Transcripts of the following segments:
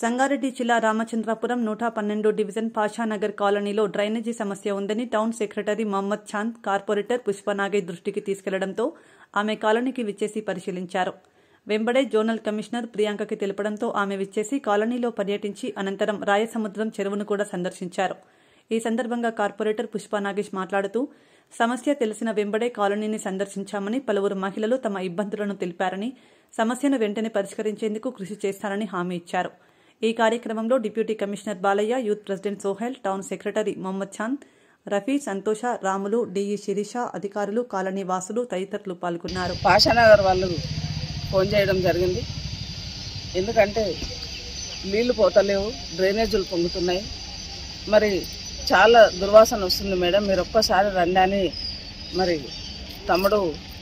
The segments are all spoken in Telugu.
సంగారెడ్డి జిల్లా రామచంద్రాపురం నూట పన్నెండు డివిజన్ పాషానగర్ కాలనీలో డ్రైనేజీ సమస్య ఉందని town secretary Mohammed Chand corporator Pushpanagaiah దృష్టికి తీసుకెళ్లడంతో ఆమె కాలనీకి విచ్చేసి పరిశీలించారు వెంబడే జోనల్ కమిషనర్ ప్రియాంకకి తెలపడంతో ఆమె విచ్చేసి కాలనీలో పర్యటించి అనంతరం రాయసముద్రం చెరువును కూడా సందర్శించారు ఈ సందర్భంగా కార్పొరేటర్ పుష్ప నాగేష్ మాట్లాడుతూ సమస్య తెలిసిన వెంబడే కాలనీని సందర్శించామని పలువురు మహిళలు తమ ఇబ్బందులను తెలిపారని సమస్యను వెంటనే పరిష్కరించేందుకు కృషి చేస్తారని హామీ ఇచ్చారు ఈ కార్యక్రమంలో deputy commissioner Balayya youth president Sohail town secretary Mohammed Chand Rafi Santosha Ramulu DE Sirisha అధికారులు కాలనీ వాసులు తదితరులు పాల్గొన్నారు పాషానగర్ వాళ్ళు ఫోన్ చేయడం జరిగింది ఎందుకంటే నీళ్లు పోతలేవు డ్రైనేజీలు పొంగుతున్నాయి మరి చాలా దుర్వాసన వస్తుంది మేడం మీరు ఒక్కసారి రండి అని మరి తమ్ముడు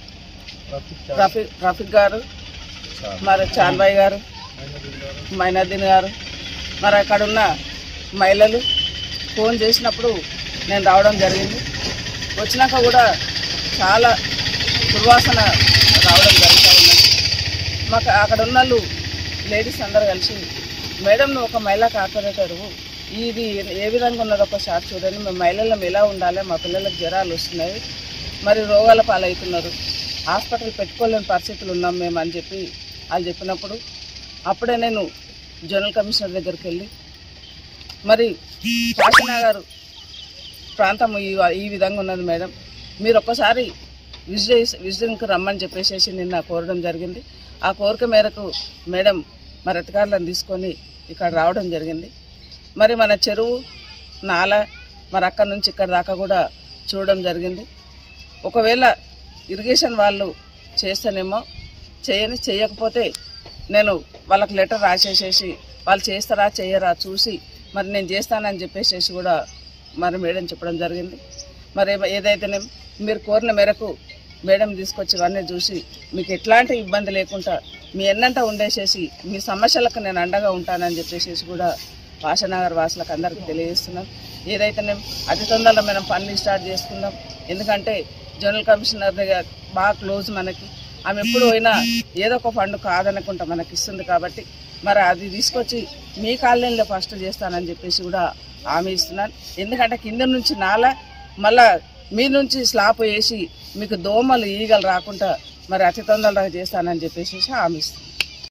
రఫీక్ రఫీక్ గారు మరి చాన్బాయ్ గారు మైనద్దీన్ గారు మరి అక్కడ ఉన్న మహిళలు ఫోన్ చేసినప్పుడు నేను రావడం జరిగింది వచ్చినాక కూడా చాలా దుర్వాసన రావడం జరుగుతూ ఉన్నది మాకు అక్కడ ఉన్న వాళ్ళు లేడీస్ అందరు కలిసి మేడం నువ్వు ఒక మహిళా కార్పొరేటరు ఇది ఏ విధంగా ఉన్నది ఒకసారి చూడండి మేము మహిళలం ఎలా ఉండాలి మా పిల్లలకు జ్వరాలు వస్తున్నాయి మరి రోగాల పాలవుతున్నారు హాస్పిటల్ పెట్టుకోలేని పరిస్థితులు ఉన్నాం మేము అని చెప్పి వాళ్ళు చెప్పినప్పుడు అప్పుడే నేను జనరల్ కమిషనర్ దగ్గరికి వెళ్ళి మరి కాశీనగర్ ప్రాంతం ఈ ఈ విధంగా ఉన్నది మేడం మీరు ఒక్కసారి విజిట్ విజిటింగ్కి రమ్మని చెప్పేసి నిన్న కోరడం జరిగింది ఆ కోరిక మేరకు మేడం మరి అధికారులను తీసుకొని ఇక్కడ రావడం జరిగింది మరి మన చెరువు నాల మరి అక్కడి నుంచి ఇక్కడ దాకా కూడా చూడడం జరిగింది ఒకవేళ ఇరిగేషన్ వాళ్ళు చేస్తేనేమో చేయని చేయకపోతే నేను వాళ్ళకి లెటర్ రాసేసేసి వాళ్ళు చేస్తారా చేయరా చూసి మరి నేను చేస్తానని చెప్పేసేసి కూడా మరి మేడం చెప్పడం జరిగింది మరి ఏమ- ఏదైతేనే మీరు కోరిన మేరకు మేడం తీసుకొచ్చి ఇవన్నీ చూసి మీకు ఎట్లాంటి ఇబ్బంది లేకుండా మీ ఎన్నంట ఉండేసేసి మీ సమస్యలకు నేను అండగా ఉంటానని చెప్పేసి కూడా వాసనగర్ వాసులకు అందరికీ తెలియజేస్తున్నాం ఏదైతేనే అతి తొందరలో మనం పనులు స్టార్ట్ చేసుకుందాం ఎందుకంటే జనరల్ కమిషనర్ దగ్గర బాగా క్లోజ్ మనకి ఆమె ఎప్పుడు పోయినా ఏదో ఒక ఫండ్ కాదనుకుంటా మనకి ఇస్తుంది కాబట్టి మరి అది తీసుకొచ్చి మీ కాలనీలో ఫస్ట్ చేస్తానని చెప్పేసి కూడా హామీ ఇస్తున్నాను ఎందుకంటే కింద నుంచి నాల మళ్ళా మీ నుంచి స్లాబ్ వేసి మీకు దోమలు ఈగలు రాకుండా మరి అతి తొందరగా చేస్తానని చెప్పేసి హామీ ఇస్తున్నాను